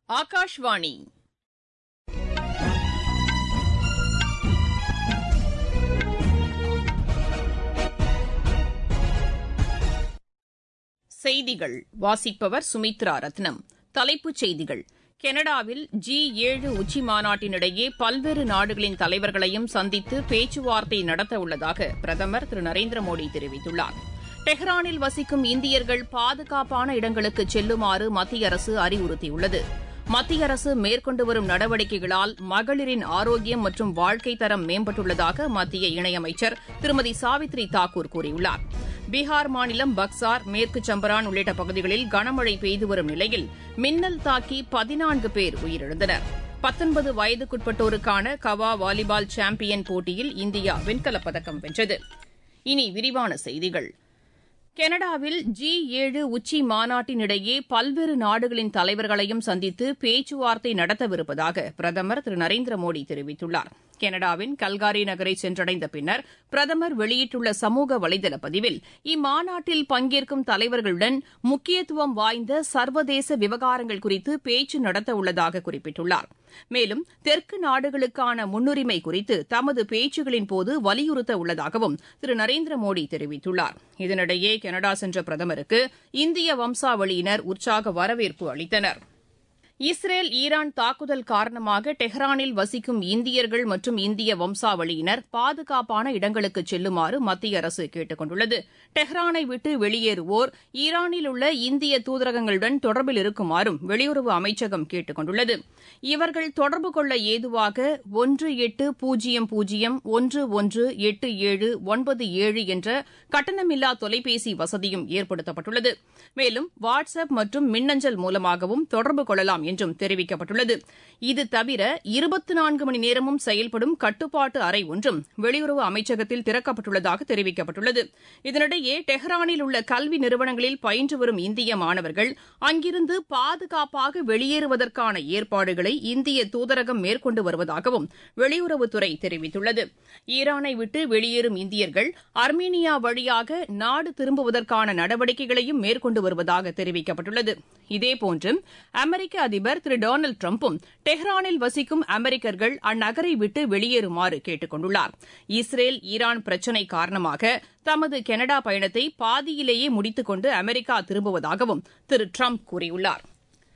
ஆகாஷ்வாணி செய்திகள் வாசிப்பவர் சுமித்ரா ரத்னம் தலைப்புச் செய்திகள் கனடாவில் ஜி ஏழு உச்சி மாநாட்டினிடையே பல்வேறு நாடுகளின் தலைவர்களையும் சந்தித்து பேச்சுவார்த்தை நடத்த உள்ளதாக பிரதமர் திரு நரேந்திர மோடி தெரிவித்துள்ளார் டெஹ்ரானில் வசிக்கும் இந்தியர்கள் பாதுகாப்பான இடங்களுக்கு செல்லுமாறு மத்திய அரசு அறிவுறுத்தியுள்ளது மத்திய அரசு மேற்கொண்டு வரும் நடவடிக்கைகளால் மகளிரின் ஆரோக்கியம் மற்றும் வாழ்க்கை தரம் மேம்பட்டுள்ளதாக மத்திய இணையமைச்சர் திருமதி சாவித்ரி தாக்கூர் கூறியுள்ளார் பீகார் மாநிலம் பக்சார் மேற்கு சம்பரான் உள்ளிட்ட பகுதிகளில் கனமழை பெய்து வரும் நிலையில் மின்னல் தாக்கி பதினான்கு பேர் உயிரிழந்தனர் பத்தொன்பது வயதுக்குட்பட்டோருக்கான கவா வாலிபால் சாம்பியன் போட்டியில் இந்தியா வெண்கலப் பதக்கம் வென்றது இனி விரிவான செய்திகள் கனடாவில் ஜி ஏழு உச்சி மாநாட்டினிடையே பல்வேறு நாடுகளின் தலைவர்களையும் சந்தித்து பேச்சுவார்த்தை நடத்தவிருப்பதாக பிரதமர் திரு நரேந்திர மோடி தெரிவித்துள்ளார் கனடாவின் கல்காரி நகரை சென்றடைந்த பின்னர் பிரதமர் வெளியிட்டுள்ள சமூக வலைதள பதிவில் இம்மாநாட்டில் பங்கேற்கும் தலைவர்களுடன் முக்கியத்துவம் வாய்ந்த சர்வதேச விவகாரங்கள் குறித்து பேச்சு நடத்த உள்ளதாக குறிப்பிட்டுள்ளார் மேலும் தெற்கு நாடுகளுக்கான முன்னுரிமை குறித்து தமது பேச்சுகளின் போது வலியுறுத்த உள்ளதாகவும் திரு நரேந்திர மோடி தெரிவித்துள்ளார் இதனிடையே கனடா சென்ற பிரதமருக்கு இந்திய வம்சாவளியினர் உற்சாக வரவேற்பு அளித்தனா் இஸ்ரேல் ஈரான் தாக்குதல் காரணமாக டெஹ்ரானில் வசிக்கும் இந்தியர்கள் மற்றும் இந்திய வம்சாவளியினர் பாதுகாப்பான இடங்களுக்கு செல்லுமாறு மத்திய அரசு கேட்டுக் கொண்டுள்ளது டெஹ்ரானை விட்டு வெளியேறுவோர் ஈரானில் உள்ள இந்திய தூதரகங்களுடன் தொடர்பில் இருக்குமாறும் வெளியுறவு அமைச்சகம் கேட்டுக் கொண்டுள்ளது இவர்கள் தொடர்பு கொள்ள ஏதுவாக ஒன்று எட்டு பூஜ்ஜியம் பூஜ்ஜியம் ஒன்று ஒன்று எட்டு ஏழு ஒன்பது ஏழு என்ற கட்டணமில்லா தொலைபேசி வசதியும் ஏற்படுத்தப்பட்டுள்ளது மேலும் வாட்ஸ் அப் மற்றும் மின்னஞ்சல் மூலமாகவும் தொடர்பு கொள்ளலாம் என்றும் தெரிவிக்கப்பட்டுள்ளது இது தவிர இருபத்தி நான்கு மணி நேரமும் செயல்படும் கட்டுப்பாட்டு அறை ஒன்றும் வெளியுறவு அமைச்சகத்தில் திறக்கப்பட்டுள்ளதாக தெரிவிக்கப்பட்டுள்ளது இதனிடையே டெஹ்ரானில் உள்ள கல்வி நிறுவனங்களில் பயின்று வரும் இந்திய மாணவர்கள் அங்கிருந்து பாதுகாப்பாக வெளியேறுவதற்கான ஏற்பாடுகளை இந்திய தூதரகம் மேற்கொண்டு வருவதாகவும் வெளியுறவுத்துறை தெரிவித்துள்ளது ஈரானை விட்டு வெளியேறும் இந்தியர்கள் அர்மீனியா வழியாக நாடு திரும்புவதற்கான நடவடிக்கைகளையும் மேற்கொண்டு வருவதாக தெரிவிக்கப்பட்டுள்ளது இதேபோன்று அமெரிக்க அதிபர் திரு டொனால்டு டிரம்பும் டெஹ்ரானில் வசிக்கும் அமெரிக்கர்கள் அந்நகரை விட்டு வெளியேறுமாறு கேட்டுக் கொண்டுள்ளார் இஸ்ரேல் ஈரான் பிரச்சினை காரணமாக தமது கனடா பயணத்தை பாதியிலேயே முடித்துக் கொண்டு அமெரிக்கா திரும்புவதாகவும் திரு டிரம்ப் கூறியுள்ளார்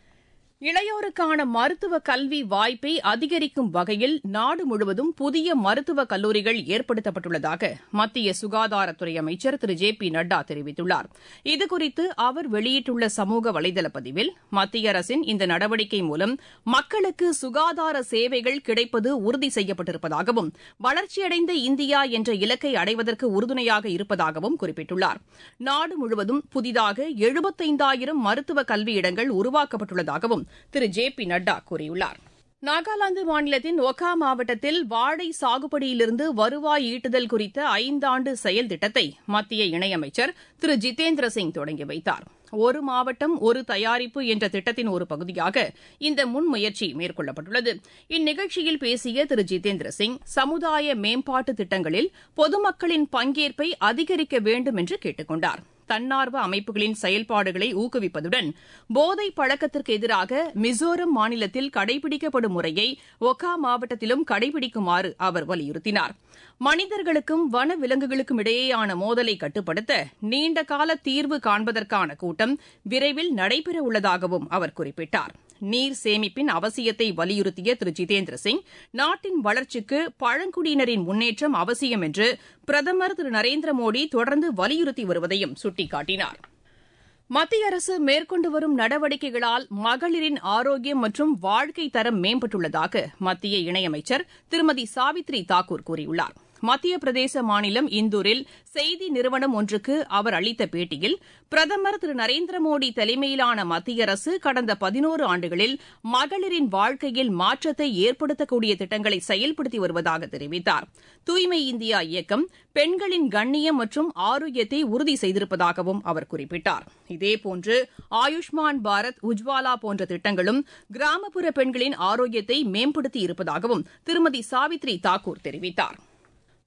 இளையோருக்கான மருத்துவ கல்வி வாய்ப்பை அதிகரிக்கும் வகையில் நாடு முழுவதும் புதிய மருத்துவக் கல்லூரிகள் ஏற்படுத்தப்பட்டுள்ளதாக மத்திய சுகாதாரத்துறை அமைச்சர் திரு ஜே பி நட்டா தெரிவித்துள்ளார் இதுகுறித்து அவர் வெளியிட்டுள்ள சமூக வலைதள பதிவில் மத்திய அரசின் இந்த நடவடிக்கை மூலம் மக்களுக்கு சுகாதார சேவைகள் கிடைப்பது உறுதி செய்யப்பட்டிருப்பதாகவும் வளர்ச்சியடைந்த இந்தியா என்ற இலக்கை அடைவதற்கு உறுதுணையாக இருப்பதாகவும் குறிப்பிட்டுள்ளார் நாடு முழுவதும் புதிதாக எழுபத்தைந்தாயிரம் மருத்துவ கல்வி இடங்கள் உருவாக்கப்பட்டுள்ளதாகவும் திரு ஜே பி நட்டா கூறியுள்ளார் நாகாலாந்து மாநிலத்தின் ஒகா மாவட்டத்தில் வாழை சாகுபடியிலிருந்து வருவாய் ஈட்டுதல் குறித்த ஐந்தாண்டு செயல் திட்டத்தை மத்திய இணையமைச்சர் திரு ஜிதேந்திர சிங் தொடங்கி வைத்தார் ஒரு மாவட்டம் ஒரு தயாரிப்பு என்ற திட்டத்தின் ஒரு பகுதியாக இந்த முன்முயற்சி மேற்கொள்ளப்பட்டுள்ளது இந்நிகழ்ச்சியில் பேசிய திரு ஜிதேந்திர சிங் சமுதாய மேம்பாட்டு திட்டங்களில் பொதுமக்களின் பங்கேற்பை அதிகரிக்க வேண்டும் என்று கேட்டுக் கொண்டார் தன்னார்வ அமைப்புகளின் செயல்பாடுகளை ஊக்குவிப்பதுடன் போதை பழக்கத்திற்கு எதிராக மிசோரம் மாநிலத்தில் கடைபிடிக்கப்படும் முறையை ஒகா மாவட்டத்திலும் கடைபிடிக்குமாறு அவர் வலியுறுத்தினார் மனிதர்களுக்கும் வன விலங்குகளுக்கும் இடையேயான மோதலை கட்டுப்படுத்த நீண்டகால தீர்வு காண்பதற்கான கூட்டம் விரைவில் நடைபெறவுள்ளதாகவும் அவர் குறிப்பிட்டார் நீர் சேமிப்பின் அவசியத்தை வலியுறுத்திய திரு ஜிதேந்திர சிங் நாட்டின் வளர்ச்சிக்கு பழங்குடியினரின் முன்னேற்றம் அவசியம் என்று பிரதமர் திரு நரேந்திர மோடி தொடர்ந்து வலியுறுத்தி வருவதையும் சுட்டிக்காட்டினார் மத்திய அரசு மேற்கொண்டு வரும் நடவடிக்கைகளால் மகளிரின் ஆரோக்கியம் மற்றும் வாழ்க்கை தரம் மேம்பட்டுள்ளதாக மத்திய இணையமைச்சர் திருமதி சாவித்ரி தாக்கூர் கூறியுள்ளார் மத்திய பிரதேச மாநிலம் இந்தூரில் செய்தி நிறுவனம் ஒன்றுக்கு அவர் அளித்த பேட்டியில் பிரதமர் திரு நரேந்திர மோடி தலைமையிலான மத்திய அரசு கடந்த பதினோரு ஆண்டுகளில் மகளிரின் வாழ்க்கையில் மாற்றத்தை ஏற்படுத்தக்கூடிய திட்டங்களை செயல்படுத்தி வருவதாக தெரிவித்தார் தூய்மை இந்தியா இயக்கம் பெண்களின் கண்ணியம் மற்றும் ஆரோக்கியத்தை உறுதி செய்திருப்பதாகவும் அவர் குறிப்பிட்டார் இதேபோன்று ஆயுஷ்மான் பாரத் உஜ்வாலா போன்ற திட்டங்களும் கிராமப்புற பெண்களின் ஆரோக்கியத்தை மேம்படுத்தி இருப்பதாகவும் திருமதி சாவித்ரி தாக்கூர் தெரிவித்தார்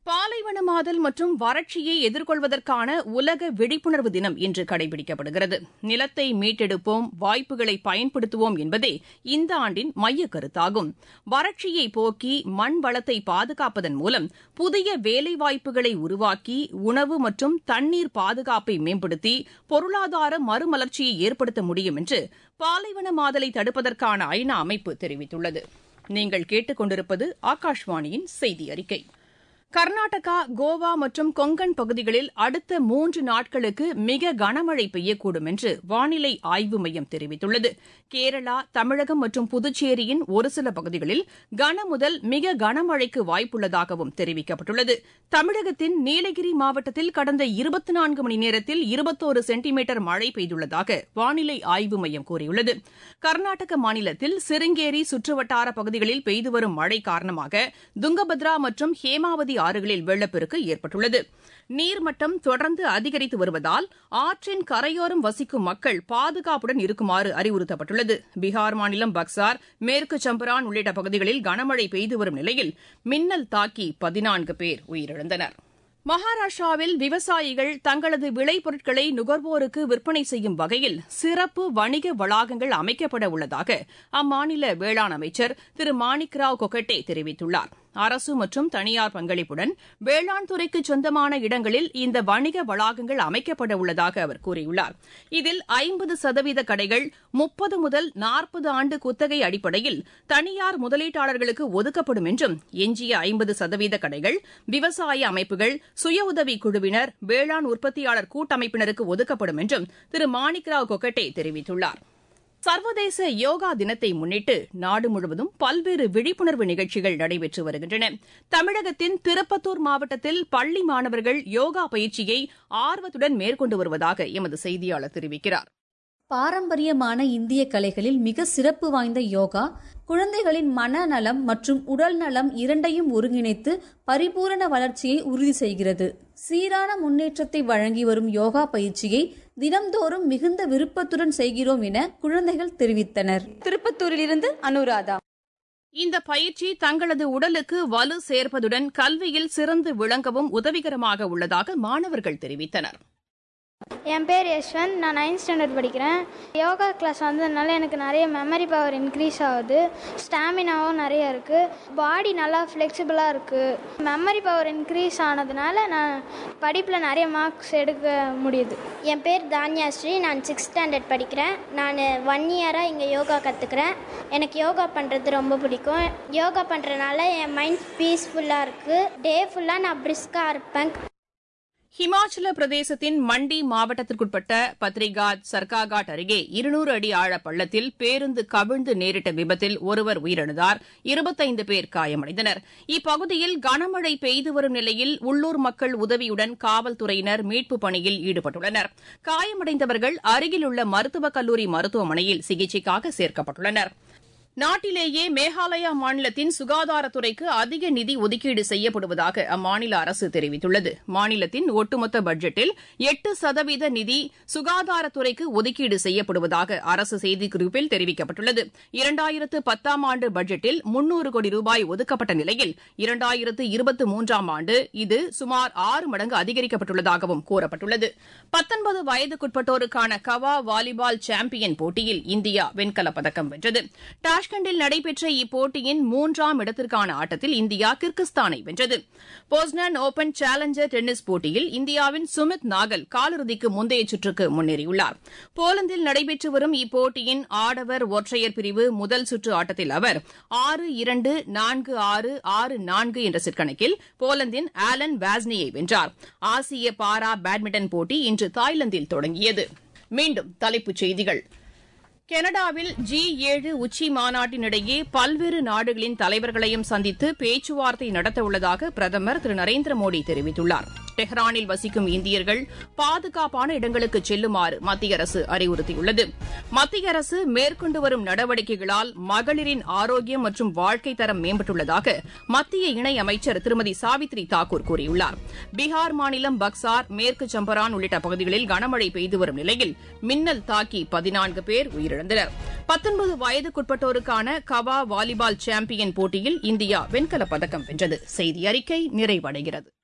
பாலைவனமாதல் மற்றும் வறட்சியை எதிர்கொள்வதற்கான உலக விழிப்புணர்வு தினம் இன்று கடைபிடிக்கப்படுகிறது நிலத்தை மீட்டெடுப்போம் வாய்ப்புகளை பயன்படுத்துவோம் என்பதே இந்த ஆண்டின் மையக் கருத்தாகும் வறட்சியை போக்கி மண் வளத்தை பாதுகாப்பதன் மூலம் புதிய வேலைவாய்ப்புகளை உருவாக்கி உணவு மற்றும் தண்ணீர் பாதுகாப்பை மேம்படுத்தி பொருளாதார மறுமலர்ச்சியை ஏற்படுத்த முடியும் என்று பாலைவனமாதலை தடுப்பதற்கான ஐநா அமைப்பு தெரிவித்துள்ளது நீங்கள் கேட்டுக்கொண்டிருப்பது ஆகாஷ்வாணியின் செய்தி அறிக்கை கர்நாடகா கோவா மற்றும் கொங்கன் பகுதிகளில் அடுத்த மூன்று நாட்களுக்கு மிக கனமழை பெய்யக்கூடும் என்று வானிலை ஆய்வு மையம் தெரிவித்துள்ளது கேரளா தமிழகம் மற்றும் புதுச்சேரியின் ஒரு சில பகுதிகளில் கன முதல் மிக கனமழைக்கு வாய்ப்புள்ளதாகவும் தெரிவிக்கப்பட்டுள்ளது தமிழகத்தின் நீலகிரி மாவட்டத்தில் கடந்த இருபத்தி நான்கு மணி நேரத்தில் இருபத்தோரு சென்டிமீட்டர் மழை பெய்துள்ளதாக வானிலை ஆய்வு மையம் கூறியுள்ளது கர்நாடக மாநிலத்தில் சிருங்கேரி சுற்றுவட்டார பகுதிகளில் பெய்து வரும் மழை காரணமாக துங்கபத்ரா மற்றும் ஹேமாவதி ஆறுகளில் வெள்ளப்பெருக்கு ஏற்பட்டுள்ளது நீர்மட்டம் தொடர்ந்து அதிகரித்து வருவதால் ஆற்றின் கரையோரம் வசிக்கும் மக்கள் பாதுகாப்புடன் இருக்குமாறு அறிவுறுத்தப்பட்டுள்ளது பீகார் மாநிலம் பக்சார் மேற்கு சம்பரான் உள்ளிட்ட பகுதிகளில் கனமழை பெய்து வரும் நிலையில் மின்னல் தாக்கி பதினான்கு பேர் உயிரிழந்தனர் மகாராஷ்டிராவில் விவசாயிகள் தங்களது விளைபொருட்களை நுகர்வோருக்கு விற்பனை செய்யும் வகையில் சிறப்பு வணிக வளாகங்கள் அமைக்கப்பட உள்ளதாக அம்மாநில வேளாண் அமைச்சர் திரு மாணிக்ராவ் கொகட்டே தெரிவித்துள்ளார் அரசு மற்றும் தனியார் பங்களிப்புடன் வேளாண் துறைக்கு சொந்தமான இடங்களில் இந்த வணிக வளாகங்கள் அமைக்கப்பட உள்ளதாக அவர் கூறியுள்ளார் இதில் ஐம்பது சதவீத கடைகள் முப்பது முதல் நாற்பது ஆண்டு குத்தகை அடிப்படையில் தனியார் முதலீட்டாளர்களுக்கு ஒதுக்கப்படும் என்றும் எஞ்சிய ஐம்பது சதவீத கடைகள் விவசாய அமைப்புகள் சுய உதவி குழுவினர் வேளாண் உற்பத்தியாளர் கூட்டமைப்பினருக்கு ஒதுக்கப்படும் என்றும் திரு மாணிக்ராவ் கொகட்டே தெரிவித்துள்ளார் சர்வதேச யோகா தினத்தை முன்னிட்டு நாடு முழுவதும் பல்வேறு விழிப்புணர்வு நிகழ்ச்சிகள் நடைபெற்று வருகின்றன தமிழகத்தின் திருப்பத்தூர் மாவட்டத்தில் பள்ளி மாணவர்கள் யோகா பயிற்சியை ஆர்வத்துடன் மேற்கொண்டு வருவதாக எமது செய்தியாளர் தெரிவிக்கிறார் பாரம்பரியமான இந்திய கலைகளில் மிக சிறப்பு வாய்ந்த யோகா குழந்தைகளின் மனநலம் மற்றும் உடல் நலம் இரண்டையும் ஒருங்கிணைத்து பரிபூரண வளர்ச்சியை உறுதி செய்கிறது சீரான முன்னேற்றத்தை வழங்கி வரும் யோகா பயிற்சியை தினம்தோறும் மிகுந்த விருப்பத்துடன் செய்கிறோம் என குழந்தைகள் தெரிவித்தனர் திருப்பத்தூரிலிருந்து அனுராதா இந்த பயிற்சி தங்களது உடலுக்கு வலு சேர்ப்பதுடன் கல்வியில் சிறந்து விளங்கவும் உதவிகரமாக உள்ளதாக மாணவர்கள் தெரிவித்தனர் என் பேர் யஷ்வந்த் நான் நைன்த் ஸ்டாண்டர்ட் படிக்கிறேன் யோகா கிளாஸ் வந்ததுனால எனக்கு நிறைய மெமரி பவர் இன்க்ரீஸ் ஆகுது ஸ்டாமினாவும் நிறைய இருக்குது பாடி நல்லா ஃப்ளெக்சிபிளாக இருக்குது மெமரி பவர் இன்க்ரீஸ் ஆனதுனால நான் படிப்பில் நிறைய மார்க்ஸ் எடுக்க முடியுது என் பேர் தான்யாஸ்ரீ நான் சிக்ஸ்த் ஸ்டாண்டர்ட் படிக்கிறேன் நான் ஒன் இயராக இங்கே யோகா கற்றுக்கிறேன் எனக்கு யோகா பண்ணுறது ரொம்ப பிடிக்கும் யோகா பண்ணுறதுனால என் மைண்ட் பீஸ்ஃபுல்லாக இருக்குது டே ஃபுல்லாக நான் பிரிஸ்காக இருப்பேன் ஹிமாச்சல பிரதேசத்தின் மண்டி மாவட்டத்திற்குட்பட்ட பத்ரிகாட் சர்க்காகாட் அருகே இருநூறு அடி ஆழ பள்ளத்தில் பேருந்து கவிழ்ந்து நேரிட்ட விபத்தில் ஒருவர் உயிரிழந்தார் இருபத்தைந்து பேர் காயமடைந்தனர் இப்பகுதியில் கனமழை பெய்து வரும் நிலையில் உள்ளூர் மக்கள் உதவியுடன் காவல்துறையினர் மீட்புப் பணியில் ஈடுபட்டுள்ளனர் காயமடைந்தவர்கள் அருகிலுள்ள மருத்துவக் கல்லூரி மருத்துவமனையில் சிகிச்சைக்காக சேர்க்கப்பட்டுள்ளனர் நாட்டிலேயே மேகாலயா மாநிலத்தின் சுகாதாரத்துறைக்கு அதிக நிதி ஒதுக்கீடு செய்யப்படுவதாக அம்மாநில அரசு தெரிவித்துள்ளது மாநிலத்தின் ஒட்டுமொத்த பட்ஜெட்டில் எட்டு சதவீத நிதி சுகாதாரத்துறைக்கு ஒதுக்கீடு செய்யப்படுவதாக அரசு செய்திக்குறிப்பில் தெரிவிக்கப்பட்டுள்ளது இரண்டாயிரத்து பத்தாம் ஆண்டு பட்ஜெட்டில் முன்னூறு கோடி ரூபாய் ஒதுக்கப்பட்ட நிலையில் இரண்டாயிரத்து இருபத்தி மூன்றாம் ஆண்டு இது சுமார் ஆறு மடங்கு அதிகரிக்கப்பட்டுள்ளதாகவும் கூறப்பட்டுள்ளது பத்தொன்பது வயதுக்குட்பட்டோருக்கான கவா வாலிபால் சாம்பியன் போட்டியில் இந்தியா வெண்கலப் பதக்கம் வென்றது டாஷ்கண்டில் நடைபெற்ற இப்போட்டியின் மூன்றாம் இடத்திற்கான ஆட்டத்தில் இந்தியா கிர்கிஸ்தானை வென்றது போஸ்னான் ஓபன் சேலஞ்சர் டென்னிஸ் போட்டியில் இந்தியாவின் சுமித் நாகல் காலிறுதிக்கு முந்தைய சுற்றுக்கு முன்னேறியுள்ளார் போலந்தில் நடைபெற்று வரும் இப்போட்டியின் ஆடவர் ஒற்றையர் பிரிவு முதல் சுற்று ஆட்டத்தில் அவர் ஆறு இரண்டு நான்கு ஆறு ஆறு நான்கு என்ற சிற்கணக்கில் போலந்தின் ஆலன் வாஸ்னியை வென்றார் ஆசிய பாரா பேட்மிண்டன் போட்டி இன்று தாய்லாந்தில் தொடங்கியது மீண்டும் தலைப்புச் செய்திகள் கனடாவில் ஜி ஏழு உச்சி மாநாட்டினிடையே பல்வேறு நாடுகளின் தலைவர்களையும் சந்தித்து பேச்சுவார்த்தை நடத்தவுள்ளதாக பிரதமர் திரு நரேந்திர மோடி தெரிவித்துள்ளார் டெஹ்ரானில் வசிக்கும் இந்தியர்கள் பாதுகாப்பான இடங்களுக்கு செல்லுமாறு மத்திய அரசு அறிவுறுத்தியுள்ளது மத்திய அரசு மேற்கொண்டு வரும் நடவடிக்கைகளால் மகளிரின் ஆரோக்கியம் மற்றும் வாழ்க்கை தரம் மேம்பட்டுள்ளதாக மத்திய இணையமைச்சர் திருமதி சாவித்ரி தாக்கூர் கூறியுள்ளார் பீகார் மாநிலம் பக்சார் மேற்கு சம்பரான் உள்ளிட்ட பகுதிகளில் கனமழை பெய்து வரும் நிலையில் மின்னல் தாக்கி பதினான்கு பேர் உயிரிழந்தனர் பத்தொன்பது வயதுக்குட்பட்டோருக்கான கவா வாலிபால் சாம்பியன் போட்டியில் இந்தியா வெண்கலப் பதக்கம் வென்றது செய்தி அறிக்கை நிறைவடைகிறது